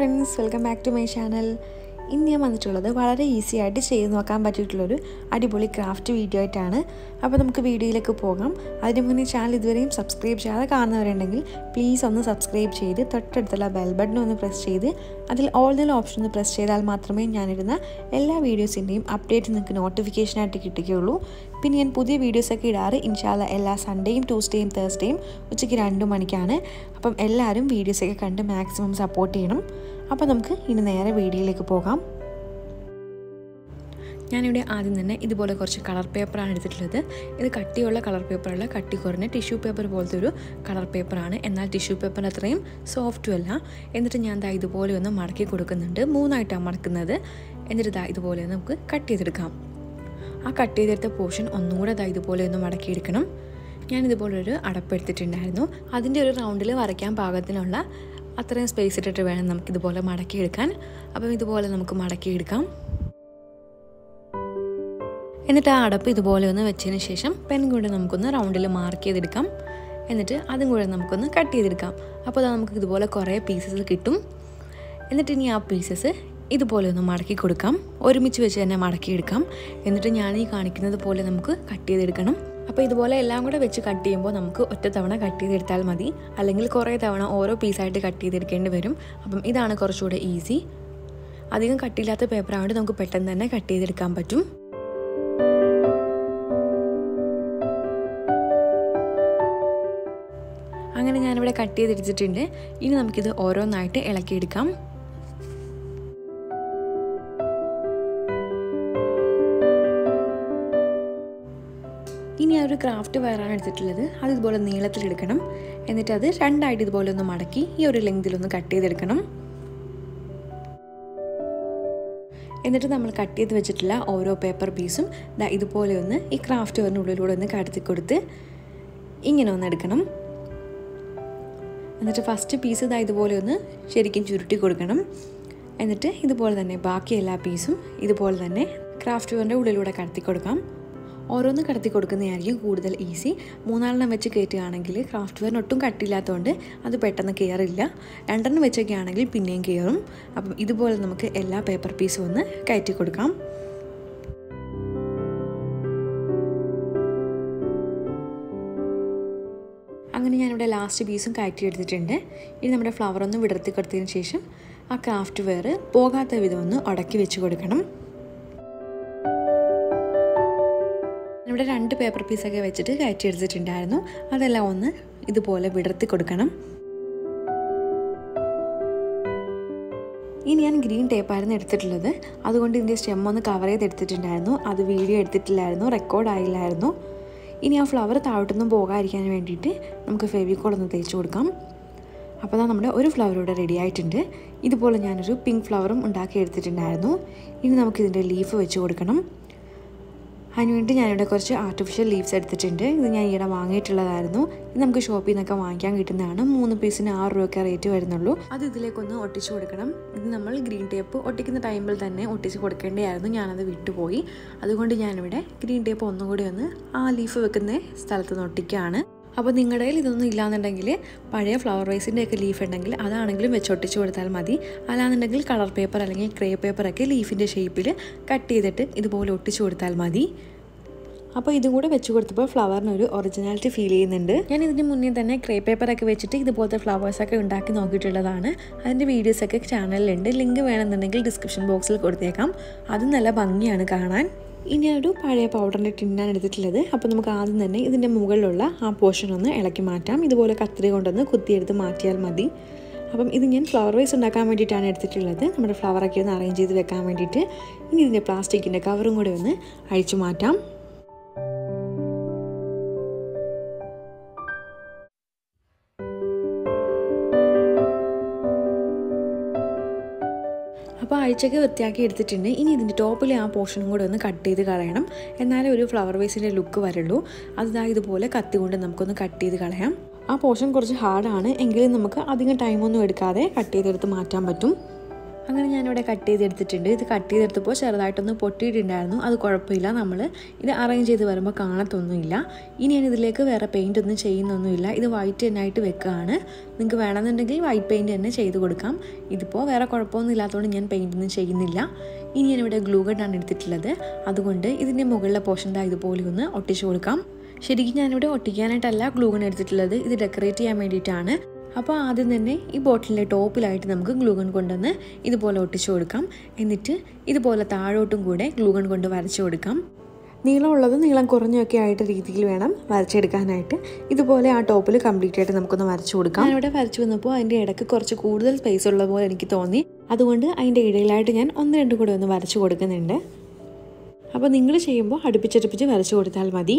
Friends welcome back to my channel ഇന്ന് ഞാൻ വന്നിട്ടുള്ളത് വളരെ ഈസി ആയിട്ട് ചെയ്ത് നോക്കാൻ പറ്റിയിട്ടുള്ളൊരു അടിപൊളി ക്രാഫ്റ്റ് വീഡിയോ ആയിട്ടാണ് അപ്പോൾ നമുക്ക് വീഡിയോയിലേക്ക് പോകാം അതിന് മുന്നേ ചാനൽ ഇതുവരെയും സബ്സ്ക്രൈബ് ചെയ്യാതെ കാണുന്നവരുണ്ടെങ്കിൽ പ്ലീസ് ഒന്ന് സബ്സ്ക്രൈബ് ചെയ്ത് തൊട്ടടുത്തുള്ള ബെൽ ബട്ടൺ ഒന്ന് പ്രസ് ചെയ്ത് അതിൽ ഓൾ ദ ഓപ്ഷൻ ഒന്ന് പ്രസ് ചെയ്താൽ മാത്രമേ ഞാനിടുന്ന എല്ലാ വീഡിയോസിൻ്റെയും അപ്ഡേറ്റ് നിങ്ങൾക്ക് നോട്ടിഫിക്കേഷനായിട്ട് കിട്ടുകയുള്ളൂ പിന്നെ ഞാൻ പുതിയ വീഡിയോസൊക്കെ ഇടാറ് ഇൻഷാല്ല എല്ലാ സൺഡേയും ട്യൂസ്ഡേയും തേഴ്സ്ഡേയും ഉച്ചയ്ക്ക് രണ്ട് മണിക്കാണ് അപ്പം എല്ലാവരും വീഡിയോസൊക്കെ കണ്ട് മാക്സിമം സപ്പോർട്ട് ചെയ്യണം അപ്പോൾ നമുക്ക് ഇനി നേരെ വീഡിയോയിലേക്ക് പോകാം ഞാനിവിടെ ആദ്യം തന്നെ ഇതുപോലെ കുറച്ച് കളർ പേപ്പറാണ് എടുത്തിട്ടുള്ളത് ഇത് കട്ടിയുള്ള കളർ പേപ്പറല്ല കട്ടി കുറഞ്ഞ ടിഷ്യൂ പേപ്പർ പോലത്തെ ഒരു കളർ പേപ്പറാണ് എന്നാൽ ടിഷ്യൂ പേപ്പർ അത്രയും സോഫ്റ്റും അല്ല എന്നിട്ട് ഞാൻ ദാ ഇതുപോലെ ഒന്ന് മടക്കി കൊടുക്കുന്നുണ്ട് മൂന്നായിട്ടാണ് മടക്കുന്നത് എന്നിട്ട് ദാ ഇതുപോലെ നമുക്ക് കട്ട് ചെയ്തെടുക്കാം ആ കട്ട് ചെയ്തെടുത്ത പോർഷൻ ഒന്നുകൂടെ ദാ ഇതുപോലെ ഒന്ന് മടക്കിയെടുക്കണം ഞാൻ ഇതുപോലൊരു അടപ്പെടുത്തിട്ടുണ്ടായിരുന്നു അതിൻ്റെ ഒരു റൗണ്ടിൽ വരയ്ക്കാൻ പാകത്തിനുള്ള അത്രയും സ്പേസ് ഇട്ടിട്ട് വേണം നമുക്കിതുപോലെ മടക്കിയെടുക്കാൻ അപ്പം ഇതുപോലെ നമുക്ക് മടക്കിയെടുക്കാം എന്നിട്ട് ആ അടപ്പ് ഇതുപോലെ ഒന്ന് വെച്ചതിന് ശേഷം പെൻ കൊണ്ട് നമുക്കൊന്ന് റൗണ്ടിൽ മാർക്ക് ചെയ്തെടുക്കാം എന്നിട്ട് അതും കൂടെ നമുക്കൊന്ന് കട്ട് ചെയ്തെടുക്കാം അപ്പോൾ അത് നമുക്ക് ഇതുപോലെ കുറേ പീസസ് കിട്ടും എന്നിട്ട് ഇനി ആ പീസസ് ഇതുപോലെ ഒന്ന് മടക്കി കൊടുക്കാം ഒരുമിച്ച് വെച്ച് തന്നെ മടക്കിയെടുക്കാം എന്നിട്ട് ഞാൻ ഈ കാണിക്കുന്നത് പോലെ നമുക്ക് കട്ട് ചെയ്തെടുക്കണം അപ്പോൾ ഇതുപോലെ എല്ലാം കൂടെ വെച്ച് കട്ട് ചെയ്യുമ്പോൾ നമുക്ക് ഒറ്റ തവണ കട്ട് ചെയ്തെടുത്താൽ മതി അല്ലെങ്കിൽ കുറേ തവണ ഓരോ പീസായിട്ട് കട്ട് ചെയ്തെടുക്കേണ്ടി വരും അപ്പം ഇതാണ് കുറച്ചുകൂടെ ഈസി അധികം കട്ടിയില്ലാത്ത പേപ്പർ ആയതുകൊണ്ട് നമുക്ക് പെട്ടെന്ന് തന്നെ കട്ട് ചെയ്തെടുക്കാൻ പറ്റും അങ്ങനെ ഞാനിവിടെ കട്ട് ചെയ്തെടുത്തിട്ടുണ്ട് ഇനി നമുക്കിത് ഓരോന്നായിട്ട് ഇളക്കിയെടുക്കാം ഇനി ആ ഒരു ക്രാഫ്റ്റ് വയറാണ് എടുത്തിട്ടുള്ളത് അത് ഇതുപോലെ നീളത്തിലെടുക്കണം എന്നിട്ട് അത് രണ്ടായിട്ട് ഇതുപോലെ ഒന്ന് മടക്കി ഈ ഒരു ലെങ്തിലൊന്ന് കട്ട് ചെയ്തെടുക്കണം എന്നിട്ട് നമ്മൾ കട്ട് ചെയ്ത് വെച്ചിട്ടുള്ള ഓരോ പേപ്പർ പീസും ദാ ഇതുപോലെ ഒന്ന് ഈ ക്രാഫ്റ്റ് വറിൻ്റെ ഉള്ളിലൂടെ ഒന്ന് കടത്തി കൊടുത്ത് ഇങ്ങനെ ഒന്ന് എടുക്കണം എന്നിട്ട് ഫസ്റ്റ് പീസ് ഇതാ ഇതുപോലെ ഒന്ന് ശരിക്കും ചുരുട്ടി കൊടുക്കണം എന്നിട്ട് ഇതുപോലെ തന്നെ ബാക്കി എല്ലാ പീസും ഇതുപോലെ തന്നെ ക്രാഫ്റ്റ് വറിൻ്റെ ഉള്ളിലൂടെ കടത്തി കൊടുക്കാം ഓരോന്ന് കടത്തി കൊടുക്കുന്നതായിരിക്കും കൂടുതൽ ഈസി മൂന്നാലെണ്ണം വെച്ച് കയറ്റുകയാണെങ്കിൽ ക്രാഫ്റ്റ് വെയറിന് ഒട്ടും കട്ടില്ലാത്തതുകൊണ്ട് അത് പെട്ടെന്ന് കയറില്ല രണ്ടെണ്ണം വെച്ചൊക്കെ ആണെങ്കിൽ പിന്നെയും കയറും അപ്പം ഇതുപോലെ നമുക്ക് എല്ലാ പേപ്പർ പീസും ഒന്ന് കയറ്റി കൊടുക്കാം അങ്ങനെ ഞാനിവിടെ ലാസ്റ്റ് പീസും കയറ്റി എടുത്തിട്ടുണ്ട് ഇനി നമ്മുടെ ഫ്ലവർ ഒന്ന് വിടർത്തി കൊടുത്തതിന് ശേഷം ആ ക്രാഫ്റ്റ് വെയർ പോകാത്ത വിധം ഒന്ന് ഉടക്കി വെച്ച് കൊടുക്കണം ഇവിടെ രണ്ട് പേപ്പർ പീസൊക്കെ വെച്ചിട്ട് കയറ്റി എടുത്തിട്ടുണ്ടായിരുന്നു അതെല്ലാം ഒന്ന് ഇതുപോലെ വിടർത്തി കൊടുക്കണം ഇനി ഞാൻ ഗ്രീൻ ടേപ്പായിരുന്നു എടുത്തിട്ടുള്ളത് അതുകൊണ്ട് ഇതിൻ്റെ സ്റ്റെം ഒന്ന് കവർ ചെയ്തെടുത്തിട്ടുണ്ടായിരുന്നു അത് വീഡിയോ എടുത്തിട്ടില്ലായിരുന്നു റെക്കോർഡ് ആയില്ലായിരുന്നു ഇനി ആ ഫ്ലവർ താഴോട്ടൊന്നും പോകാതിരിക്കാൻ വേണ്ടിയിട്ട് നമുക്ക് ഫെവിക്കോൾ ഒന്ന് തേച്ച് കൊടുക്കാം അപ്പോൾ അതാ നമ്മുടെ ഒരു ഫ്ലവർ ഇവിടെ റെഡി ആയിട്ടുണ്ട് ഇതുപോലെ ഞാനൊരു പിങ്ക് ഫ്ലവറും ഉണ്ടാക്കി എടുത്തിട്ടുണ്ടായിരുന്നു ഇനി നമുക്കിതിൻ്റെ ലീഫ് വെച്ച് കൊടുക്കണം അതിനുവേണ്ടി ഞാനിവിടെ കുറച്ച് ആർട്ടിഫിഷ്യൽ ലീവ്സ് എടുത്തിട്ടുണ്ട് ഇത് ഞാൻ ഈയിടെ വാങ്ങിയിട്ടുള്ളതായിരുന്നു ഇത് നമുക്ക് ഷോപ്പിൽ നിന്നൊക്കെ വാങ്ങിക്കാൻ കിട്ടുന്നതാണ് മൂന്ന് പീസിന് ആറ് രൂപയൊക്കെ റേറ്റ് വരുന്നുള്ളൂ അത് ഇതിലേക്കൊന്ന് ഒട്ടിച്ച് കൊടുക്കണം ഇത് നമ്മൾ ഗ്രീൻ ടേപ്പ് ഒട്ടിക്കുന്ന ടൈമിൽ തന്നെ ഒട്ടിച്ച് കൊടുക്കേണ്ടതായിരുന്നു ഞാനത് വിട്ടുപോയി അതുകൊണ്ട് ഞാനിവിടെ ഗ്രീൻ ടേപ്പ് ഒന്നുകൂടി ഒന്ന് ആ ലീഫ് വെക്കുന്ന സ്ഥലത്ത് നിന്ന് ഒട്ടിക്കുകയാണ് അപ്പോൾ നിങ്ങളുടെ കയ്യിൽ ഇതൊന്നും ഇല്ലാന്നുണ്ടെങ്കിൽ പഴയ ഫ്ലവർ വൈസിൻ്റെ ഒക്കെ ലീഫ് ഉണ്ടെങ്കിൽ അതാണെങ്കിലും വെച്ച് ഒട്ടിച്ച് കൊടുത്താൽ മതി അല്ലാന്നുണ്ടെങ്കിൽ കളർ പേപ്പർ അല്ലെങ്കിൽ ക്രേ പേപ്പറൊക്കെ ലീഫിൻ്റെ ഷേപ്പിൽ കട്ട് ചെയ്തിട്ട് ഇതുപോലെ ഒട്ടിച്ച് കൊടുത്താൽ മതി അപ്പോൾ ഇതും കൂടെ വെച്ച് കൊടുത്തപ്പോൾ ഫ്ലവറിനൊരു ഒറിജിനാലിറ്റി ഫീൽ ചെയ്യുന്നുണ്ട് ഞാൻ ഇതിന് മുന്നേ തന്നെ ക്രേ പേപ്പറൊക്കെ വെച്ചിട്ട് ഇതുപോലത്തെ ഫ്ലവേഴ്സൊക്കെ ഉണ്ടാക്കി നോക്കിയിട്ടുള്ളതാണ് അതിൻ്റെ വീഡിയോസൊക്കെ ചാനലിലുണ്ട് ലിങ്ക് വേണമെന്നുണ്ടെങ്കിൽ ഡിസ്ക്രിപ്ഷൻ ബോക്സിൽ കൊടുത്തേക്കാം അത് നല്ല ഭംഗിയാണ് കാണാൻ ഇനി ഒരു പഴയ പൗഡറിൻ്റെ ടിന്നാണ് എടുത്തിട്ടുള്ളത് അപ്പോൾ നമുക്ക് ആദ്യം തന്നെ ഇതിൻ്റെ മുകളിലുള്ള ആ പോർഷൻ ഒന്ന് ഇളക്കി മാറ്റാം ഇതുപോലെ കത്രി കൊണ്ടൊന്ന് കുത്തിയെടുത്ത് മാറ്റിയാൽ മതി അപ്പം ഇത് ഞാൻ ഫ്ലവർ വൈസ് ഉണ്ടാക്കാൻ വേണ്ടിയിട്ടാണ് എടുത്തിട്ടുള്ളത് നമ്മുടെ ഫ്ലവറൊക്കെ ഒന്ന് അറേഞ്ച് ചെയ്ത് വെക്കാൻ വേണ്ടിയിട്ട് ഇനി ഇതിൻ്റെ പ്ലാസ്റ്റിക്കിൻ്റെ കവറും കൂടെ ഒന്ന് അഴിച്ചു മാറ്റാം അപ്പോൾ അഴിച്ചൊക്കെ വൃത്തിയാക്കി എടുത്തിട്ടുണ്ട് ഇനി ഇതിൻ്റെ ടോപ്പിലെ ആ പോർഷനും കൂടെ ഒന്ന് കട്ട് ചെയ്ത് കളയണം എന്നാലേ ഒരു ഫ്ലവർ വേസിൻ്റെ ലുക്ക് വരുള്ളൂ അതാ ഇതുപോലെ കത്തി കൊണ്ട് നമുക്കൊന്ന് കട്ട് ചെയ്ത് കളയാം ആ പോർഷൻ കുറച്ച് ഹാർഡാണ് എങ്കിലും നമുക്ക് അധികം ടൈമൊന്നും എടുക്കാതെ കട്ട് ചെയ്തെടുത്ത് മാറ്റാൻ പറ്റും അങ്ങനെ ഞാനിവിടെ കട്ട് ചെയ്തെടുത്തിട്ടുണ്ട് ഇത് കട്ട് ചെയ്തെടുത്തപ്പോൾ ചെറുതായിട്ടൊന്ന് പൊട്ടിയിട്ടുണ്ടായിരുന്നു അത് കുഴപ്പമില്ല നമ്മൾ ഇത് അറേഞ്ച് ചെയ്ത് വരുമ്പോൾ കാണത്തൊന്നുമില്ല ഇനി ഞാൻ ഇതിലേക്ക് വേറെ പെയിൻ്റ് ഒന്നും ചെയ്യുന്നൊന്നുമില്ല ഇത് വൈറ്റ് തന്നെയായിട്ട് വെക്കുകയാണ് നിങ്ങൾക്ക് വേണമെന്നുണ്ടെങ്കിൽ വൈറ്റ് പെയിൻറ്റ് തന്നെ ചെയ്ത് കൊടുക്കാം ഇതിപ്പോൾ വേറെ കുഴപ്പമൊന്നും ഇല്ലാത്തതുകൊണ്ട് ഞാൻ പെയിൻ്റ് ഒന്നും ചെയ്യുന്നില്ല ഇനി ഞാനിവിടെ ഗ്ലൂ ഗണ്ണാണ് എടുത്തിട്ടുള്ളത് അതുകൊണ്ട് ഇതിൻ്റെ മുകളിലെ പോർഷൻ ദാ ഇതുപോലെ ഒന്ന് ഒട്ടിച്ചു കൊടുക്കാം ശരിക്കും ഞാനിവിടെ ഒട്ടിക്കാനായിട്ടല്ല ഗ്ലൂ ഗൺ എടുത്തിട്ടുള്ളത് ഇത് ഡെക്കറേറ്റ് ചെയ്യാൻ വേണ്ടിയിട്ടാണ് അപ്പോൾ ആദ്യം തന്നെ ഈ ബോട്ടിലിൻ്റെ ടോപ്പിലായിട്ട് നമുക്ക് ഗ്ലൂഗൺ കൊണ്ടുവന്ന് ഇതുപോലെ ഒട്ടിച്ചു കൊടുക്കാം എന്നിട്ട് ഇതുപോലെ താഴോട്ടും കൂടെ ഗ്ലൂഗൺ കൊണ്ട് വരച്ചു കൊടുക്കാം നീളമുള്ളത് നീളം കുറഞ്ഞൊക്കെ ആയിട്ട് രീതിയിൽ വേണം വരച്ചെടുക്കാനായിട്ട് ഇതുപോലെ ആ ടോപ്പിൽ കംപ്ലീറ്റ് ആയിട്ട് നമുക്കൊന്ന് വരച്ചു കൊടുക്കാം ഞാനിവിടെ വരച്ചു വന്നപ്പോൾ അതിൻ്റെ ഇടയ്ക്ക് കുറച്ച് കൂടുതൽ സ്പേസ് ഉള്ള പോലെ എനിക്ക് തോന്നി അതുകൊണ്ട് അതിൻ്റെ ഇടയിലായിട്ട് ഞാൻ ഒന്ന് രണ്ടും കൂടെ ഒന്ന് വരച്ചു കൊടുക്കുന്നുണ്ട് അപ്പോൾ നിങ്ങൾ ചെയ്യുമ്പോൾ അടുപ്പിച്ചടുപ്പിച്ച് വരച്ചു കൊടുത്താൽ മതി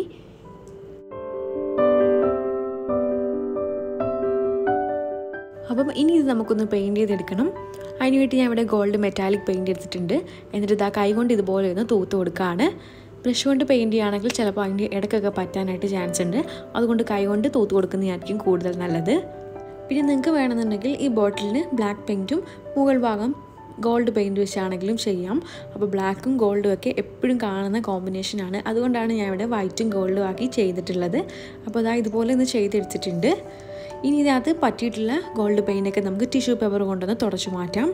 അപ്പം ഇനി ഇത് നമുക്കൊന്ന് പെയിൻറ് ചെയ്തെടുക്കണം അതിന് വേണ്ടി ഞാൻ ഇവിടെ ഗോൾഡ് മെറ്റാലിക് പെയിൻറ് എടുത്തിട്ടുണ്ട് എന്നിട്ട് ഇതാ കൈ കൊണ്ട് ഇതുപോലെ ഒന്ന് തൂത്ത് കൊടുക്കുകയാണ് ബ്രഷ് കൊണ്ട് പെയിൻറ് ചെയ്യുകയാണെങ്കിൽ ചിലപ്പോൾ അതിൻ്റെ ഇടയ്ക്കൊക്കെ പറ്റാനായിട്ട് ചാൻസ് ഉണ്ട് അതുകൊണ്ട് കൈ കൊണ്ട് തൂത്ത് കൊടുക്കുന്നതായിരിക്കും കൂടുതൽ നല്ലത് പിന്നെ നിങ്ങൾക്ക് വേണമെന്നുണ്ടെങ്കിൽ ഈ ബോട്ടിലിന് ബ്ലാക്ക് പെയിൻറ്റും മുകൾ ഭാഗം ഗോൾഡ് പെയിൻറ് വെച്ചാണെങ്കിലും ചെയ്യാം അപ്പോൾ ബ്ലാക്കും ഗോൾഡും ഒക്കെ എപ്പോഴും കാണുന്ന കോമ്പിനേഷനാണ് അതുകൊണ്ടാണ് ഞാൻ ഇവിടെ വൈറ്റും ഗോൾഡും ആക്കി ചെയ്തിട്ടുള്ളത് അപ്പോൾ അതാ ഇതുപോലെ ഒന്ന് ചെയ്തെടുത്തിട്ടുണ്ട് ഇനി ഇതിനകത്ത് പറ്റിയിട്ടുള്ള ഗോൾഡ് പെയിൻ്റൊക്കെ നമുക്ക് ടിഷ്യൂ പേപ്പർ കൊണ്ടൊന്ന് തുടച്ചു മാറ്റാം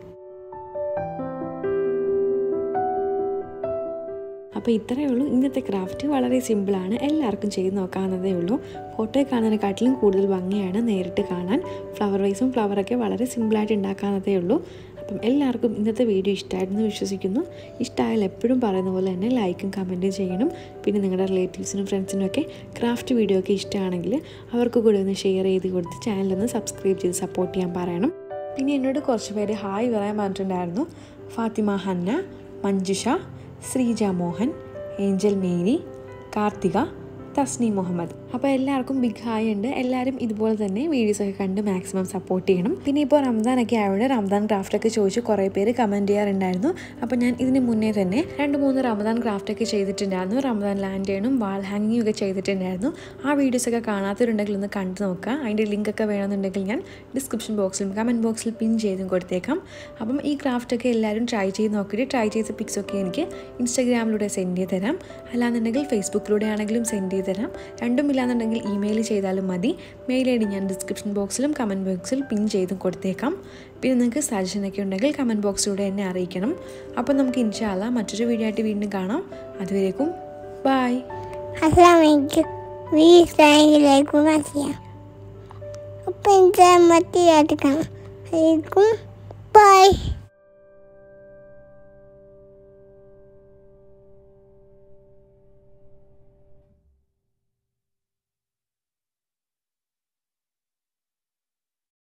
അപ്പോൾ ഇത്രയേ ഉള്ളൂ ഇന്നത്തെ ക്രാഫ്റ്റ് വളരെ സിമ്പിളാണ് എല്ലാവർക്കും ചെയ്ത് നോക്കാവുന്നതേ ഉള്ളൂ ഫോട്ടോയിൽ കാണുന്നതിനെക്കാട്ടിലും കൂടുതൽ ഭംഗിയാണ് നേരിട്ട് കാണാൻ ഫ്ലവർ വൈസും ഫ്ലവറൊക്കെ വളരെ സിമ്പിളായിട്ട് ഉണ്ടാക്കാവുന്നതേ ഉള്ളൂ അപ്പം എല്ലാവർക്കും ഇന്നത്തെ വീഡിയോ ഇഷ്ടമായിരുന്നു വിശ്വസിക്കുന്നു ഇഷ്ടമായാൽ എപ്പോഴും പറയുന്ന പോലെ തന്നെ ലൈക്കും കമൻറ്റും ചെയ്യണം പിന്നെ നിങ്ങളുടെ റിലേറ്റീവ്സിനും ഫ്രണ്ട്സിനും ഒക്കെ ക്രാഫ്റ്റ് വീഡിയോ ഒക്കെ ഇഷ്ടമാണെങ്കിൽ അവർക്ക് കൂടെ ഒന്ന് ഷെയർ ചെയ്ത് കൊടുത്ത് ചാനലൊന്ന് സബ്സ്ക്രൈബ് ചെയ്ത് സപ്പോർട്ട് ചെയ്യാൻ പറയണം പിന്നെ എന്നോട് കുറച്ച് പേര് ഹായ് പറയാൻ പറഞ്ഞിട്ടുണ്ടായിരുന്നു ഫാത്തിമ ഹന്ന മഞ്ജുഷ ശ്രീജ മോഹൻ ഏഞ്ചൽ മേരി കാർത്തിക തസ്നി മുഹമ്മദ് അപ്പോൾ എല്ലാവർക്കും ബിഗ് ഹായ് ഉണ്ട് എല്ലാവരും ഇതുപോലെ തന്നെ വീഡിയോസൊക്കെ കണ്ട് മാക്സിമം സപ്പോർട്ട് ചെയ്യണം പിന്നെ ഇപ്പോൾ റംസാനൊക്കെ ആയതുകൊണ്ട് റംസാൻ ക്രാഫ്റ്റൊക്കെ ചോദിച്ച് കുറേ പേര് കമൻറ്റ് ചെയ്യാറുണ്ടായിരുന്നു അപ്പോൾ ഞാൻ ഇതിന് മുന്നേ തന്നെ രണ്ട് മൂന്ന് റമദാൻ ക്രാഫ്റ്റൊക്കെ ചെയ്തിട്ടുണ്ടായിരുന്നു റമദാൻ ലാൻഡേണും വാൾ ഹാങ്ങിങ്ങും ഒക്കെ ചെയ്തിട്ടുണ്ടായിരുന്നു ആ വീഡിയോസൊക്കെ കാണാത്തവരുണ്ടെങ്കിൽ ഒന്ന് കണ്ടു നോക്കുക അതിൻ്റെ ലിങ്കൊക്കെ വേണമെന്നുണ്ടെങ്കിൽ ഞാൻ ഡിസ്ക്രിപ്ഷൻ ബോക്സിലും കമൻറ്റ് ബോക്സിൽ പിൻ ചെയ്തും കൊടുത്തേക്കാം അപ്പം ഈ ക്രാഫ്റ്റൊക്കെ എല്ലാവരും ട്രൈ ചെയ്ത് നോക്കിയിട്ട് ട്രൈ ചെയ്ത പിക്സൊക്കെ എനിക്ക് ഇൻസ്റ്റാഗ്രാമിലൂടെ സെൻഡ് ചെയ്ത് തരാം അല്ലാന്നുണ്ടെങ്കിൽ ഫേസ്ബുക്കിലൂടെ ആണെങ്കിലും സെൻഡ് ചെയ്ത് തരാം രണ്ടും ഇല്ലാന്നുണ്ടെങ്കിൽ ഇമെയിൽ ചെയ്താലും മതി മെയിൽ ഐ ഡി ഞാൻ ഡിസ്ക്രിപ്ഷൻ ബോക്സിലും കമൻറ്റ് ബോക്സിൽ പിൻ ചെയ്തും കൊടുത്തേക്കാം പിന്നെ നിങ്ങൾക്ക് സജഷനൊക്കെ ഉണ്ടെങ്കിൽ കമൻറ്റ് ബോക്സിലൂടെ എന്നെ അറിയിക്കണം അപ്പം നമുക്ക് ഇൻഷാല്ല മറ്റൊരു വീഡിയോ ആയിട്ട് വീണ്ടും കാണാം അതുവരേക്കും bye Assalamualaikum. Assalamualaikum. Apa yang saya mati ya Assalamualaikum. Bye.